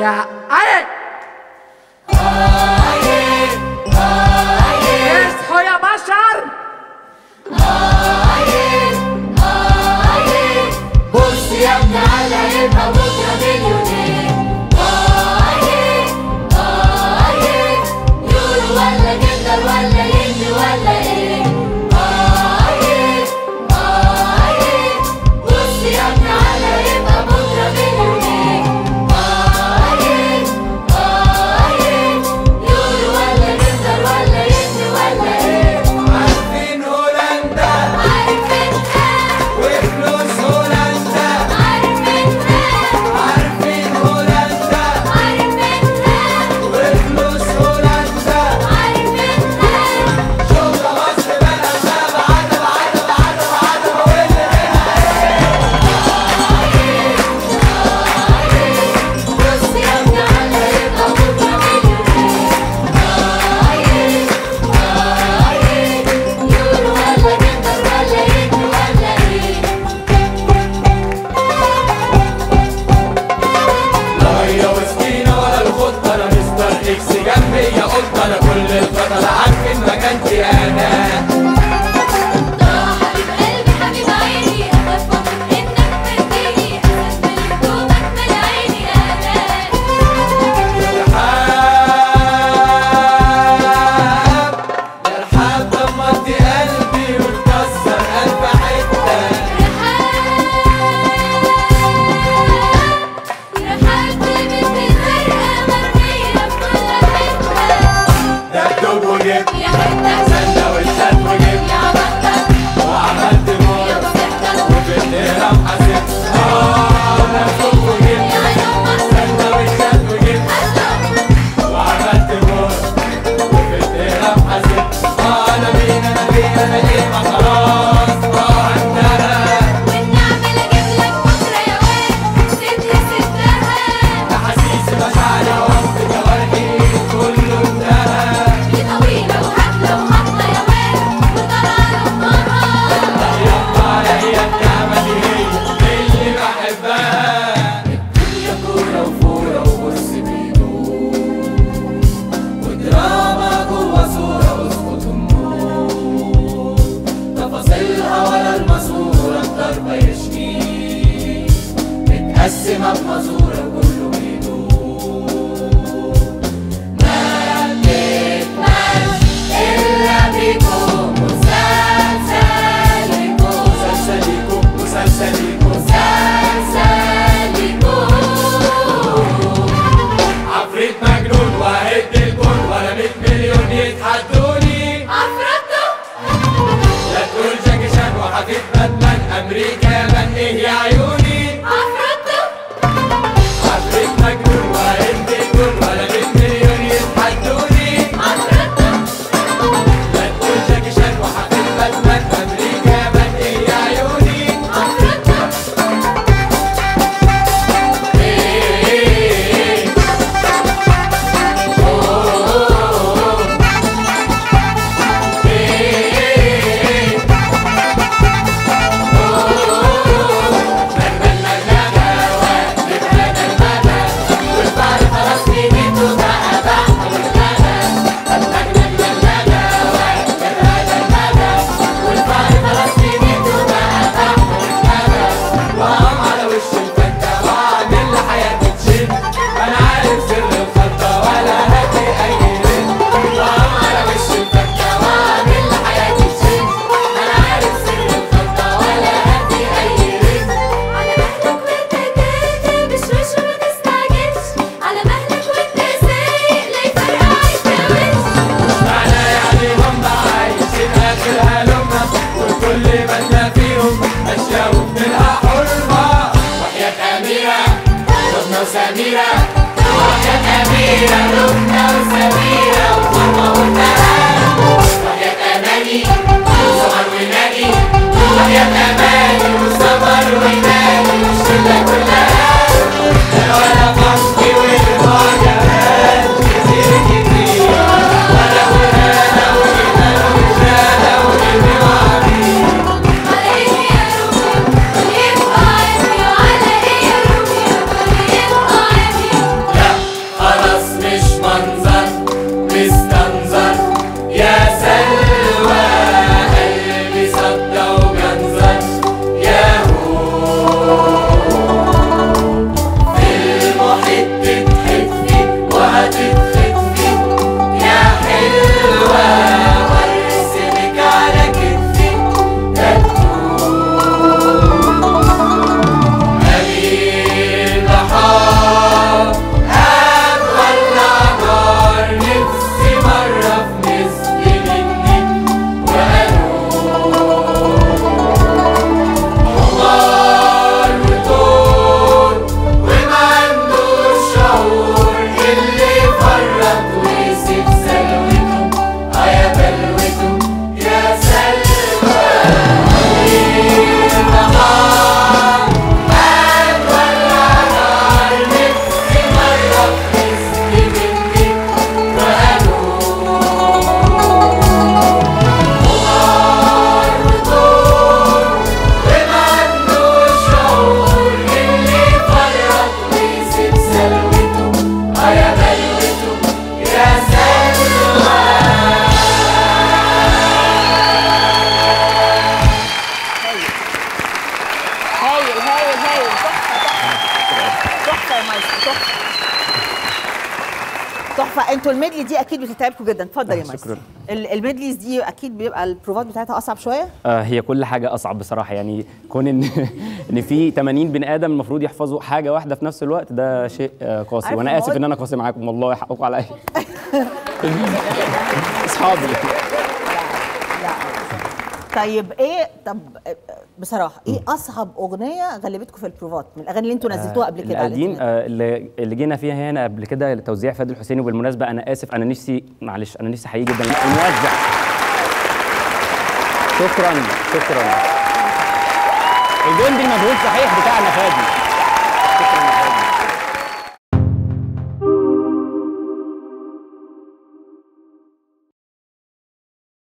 يا ايه اصحوا يا بشر بص يا ابني على يبقى بكره مليونير آيه آيه يورو ولا جندر ولا ين ولا ايه آيه آيه بص يا ابني على يبقى بكره مليونير آيه آيه يورو ولا جندر ولا ين ولا ايه عارفين هولندا عارفينها وفلوس هولندا عارفينها عارفين هولندا عارفينها وفلوس هولندا عارفينها شغل مصر بلا شاب عدم عدم عدم عدم واللي بص يا ابني على يبقى بكره مليونير آيه آيه يورو ولا جندر ولا ين ولا ايه لا هي وسكينة ولا الخطة أنا مستر إكس جنبي يا قطة أنا كل الفترة عارفين مكانتي أنا آه حبيب قلبي حبيب عيني أخاف أخاف إنك تديني أساس من هدومك من عيني أنا رحاب يا رحاب دمرتي قلبي وتكسر ألف حتة رحلت بنت زرقاء مرمية في كل حتة دبدوب وجبت يا حتة سندوتشات وجبت يا بطة وعملت يا موت بسكة وفي الهرم حسبت آه دبدوب وجبت يا يما سندوتشات وجبت وعملت موت وفي الهرم حسبت آه أنا مين أنا مين أنا إيه ما خلاص آه انتهى والنعمة أجيب لك بكرة يا واد سيبني سبتها أحاسيس مشاعري وسط جوارحي كله انتهى دي طويلة وهبلة وهطلة يا واد وطلع لأمها يلا هي النعمة دي هي اللي بحبها الدنيا كورة وفورة وبص بيدور ودراما جوا صورة واسقط النور تفاصيلها ولا الماسورة الضربة يشكي متقسمة بماسورة وكله بيدور ما بتكملش إلا بيكون مسلسلكم مسلسلكم مسلسلكم مسلسلكم عفريت مجنون وهد الكون ولا 100 مليون يتحدوني عفرته لا تقول جاكي شان وحفيد باتمان امريكا يابان ايه يا عيوني عفرته عفريت مجنون وهد الكون ولا 100 مليون يتحدوني عفرته لا تقول جاكي شان وحفيد باتمان امريكا يابان ايه يا عيوني عفرته إيه إيه وقام على وش الفتة وعامل لحياتي تشد انا عارف سر الخطة ولا هدي اي رد وقام على وش الفتة وعامل لحياتي تشد انا عارف سر الخطة ولا هدي اي رد على مهلك وانت كاتب بشوش وما تستعجلش على مهلك وانت سايق لا يفرقع الكاوتش معنى يعني هم عايشين اخرها لما والكل منا فيهم اشياء وبنلها حرمة وحياة اميرة ربنا وسميرة وحياة اميرة ربنا وسميرة وماما والنهار وحياة اماني وسمر ونادي وحياة اماني وسمر ونادي والشلة كلها ولا قصدي والمهاجرات كتير كتير ولا ولا ولا ولا ولا ولا على ايه يا روميو يبقى عيني وعلى ايه يا روميو يبقى عيني فانتوا الميدلي دي اكيد بتتعبكم جدا اتفضل يا آه، مايسترو شكراً. ال- الميدليز دي اكيد بيبقى البروفات بتاعتها اصعب شويه آه، هي كل حاجة أصعب بصراحة يعني كون إن إن في 80 بني آدم المفروض يحفظوا حاجة واحدة في نفس الوقت ده شيء آه، قاسي عارف وأنا لما آسف قلت- إن أنا قاسي معاكم والله حقكم عليا أصحابي طيب ايه طب بصراحه ايه اصعب اغنيه غلبتكم في البروفات من الاغاني اللي انتوا نزلتوها قبل كده على القديم الإنترنت؟ آه، اللي اللي جينا فيها هنا قبل كده توزيع فادي الحسيني وبالمناسبة أنا آسف أنا نفسي معلش أنا نفسي حقيقي جدا الموزع شكرا شكرا الجندي المجهول صحيح بتاعنا فادي شكرا يا فادي